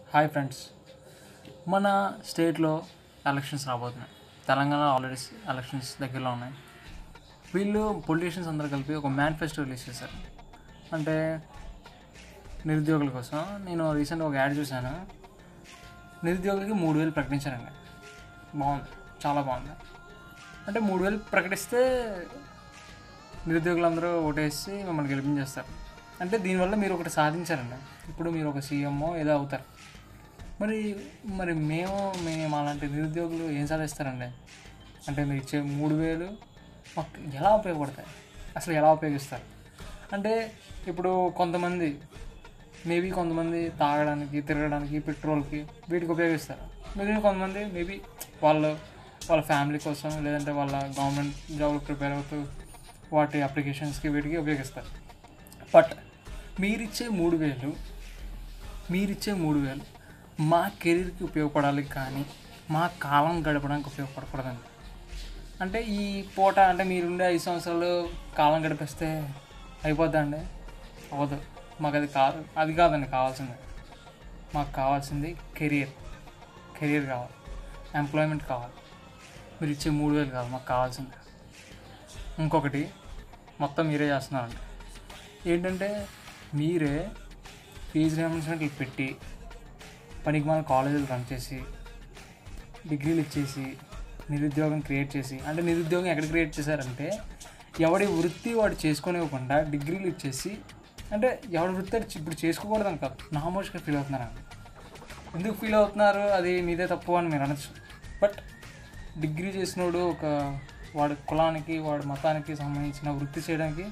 hi friends మన స్టేట్లో elections రాబోతున్నాయి తెలంగాణ ఆల్రెడీ ఎలక్షన్స్ దగ్గరలో ఉన్నాయి వీళ్ళు పొలిటీషియన్స్ అందరూ కలిపి ఒక మేనిఫెస్టో రిలీజ్ చేశారు అంటే నిరుద్యోగుల కోసం నేను రీసెంట్గా ఒక యాడ్ చూశాను నిరుద్యోగులకి మూడు వేలు ప్రకటించారండి బాగుంది చాలా బాగుంది అంటే మూడు వేలు ప్రకటిస్తే నిరుద్యోగులందరూ ఓటేసి మిమ్మల్ని గెలిపించేస్తారు అంటే దీనివల్ల మీరు ఒకటి సాధించారండి ఇప్పుడు మీరు ఒక సీఎంఓ ఏదో అవుతారు మరి మరి మేము మేము అలాంటి నిరుద్యోగులు ఏం సాధిస్తారండి అంటే మీరు ఇచ్చే మూడు వేలు మాకు ఎలా ఉపయోగపడతాయి అసలు ఎలా ఉపయోగిస్తారు అంటే ఇప్పుడు కొంతమంది మేబీ కొంతమంది తాగడానికి తిరగడానికి పెట్రోల్కి వీటికి ఉపయోగిస్తారు మిగిలిన కొంతమంది మేబీ వాళ్ళు వాళ్ళ ఫ్యామిలీ కోసం లేదంటే వాళ్ళ గవర్నమెంట్ జాబ్కి ప్రిపేర్ అవుతూ వాటి అప్లికేషన్స్కి వీటికి ఉపయోగిస్తారు బట్ మీరిచ్చే మూడు వేలు మీరిచ్చే మూడు వేలు మా కెరీర్కి ఉపయోగపడాలి కానీ మా కాలం గడపడానికి ఉపయోగపడకూడదండి అంటే ఈ పూట అంటే మీరుండే ఐదు సంవత్సరాలు కాలం గడిపిస్తే అయిపోద్దండి అవ్వదు మాకు అది కాదు అది కాదండి కావాల్సింది మాకు కావాల్సింది కెరియర్ కెరియర్ కావాలి ఎంప్లాయ్మెంట్ కావాలి మీరు ఇచ్చే మూడు వేలు కాదు మాకు కావాల్సింది ఇంకొకటి మొత్తం మీరే చేస్తున్నారండి ఏంటంటే మీరే ఫీజు రియంబర్స్మెంట్లు పెట్టి పనికి మన కాలేజీలు రన్ చేసి డిగ్రీలు ఇచ్చేసి నిరుద్యోగం క్రియేట్ చేసి అంటే నిరుద్యోగం ఎక్కడ క్రియేట్ చేశారంటే ఎవడి వృత్తి వాడు చేసుకునివ్వకుండా డిగ్రీలు ఇచ్చేసి అంటే ఎవడి వృత్తి వాడు ఇప్పుడు చేసుకోకూడదని కాదు నామోష్గా ఫీల్ అవుతున్నారండి ఎందుకు ఫీల్ అవుతున్నారు అది మీదే తప్పు అని మీరు అనొచ్చు బట్ డిగ్రీ చేసినోడు ఒక వాడి కులానికి వాడి మతానికి సంబంధించిన వృత్తి చేయడానికి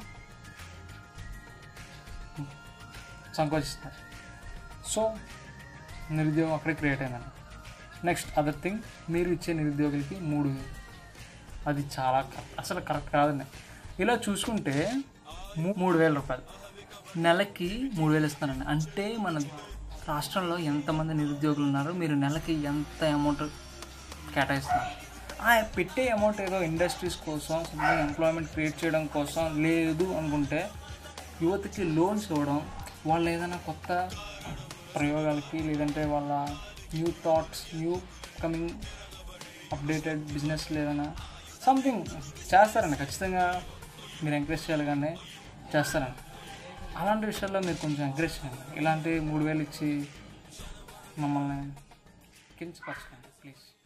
సంకోచిస్తారు సో నిరుద్యోగం అక్కడే క్రియేట్ అయిందండి నెక్స్ట్ అదర్ థింగ్ మీరు ఇచ్చే నిరుద్యోగులకి మూడు వేలు అది చాలా కరెక్ట్ అసలు కరెక్ట్ కాదండి ఇలా చూసుకుంటే మూ- మూడు వేల రూపాయలు నెలకి మూడు వేలు ఇస్తానండి అంటే మన రాష్ట్రంలో ఎంతమంది నిరుద్యోగులు ఉన్నారో మీరు నెలకి ఎంత అమౌంట్ కేటాయిస్తున్నారు ఆ పెట్టే అమౌంట్ ఏదో ఇండస్ట్రీస్ కోసం ఎంప్లాయ్మెంట్ క్రియేట్ చేయడం కోసం లేదు అనుకుంటే యువతకి లోన్స్ ఇవ్వడం వాళ్ళు ఏదైనా కొత్త ప్రయోగాలకి లేదంటే వాళ్ళ new thoughts new coming updated business లేదన్నా సంథింగ్ చేస్తారండి ఖచ్చితంగా మీరు ఎంకరేజ్ చేయాలి కానీ చేస్తారండి అలాంటి విషయాల్లో మీరు కొంచెం ఎంకరేజ్ చేయండి ఇలాంటి మూడు వేలు ఇచ్చి మమ్మల్ని కించపరచండి ప్లీజ్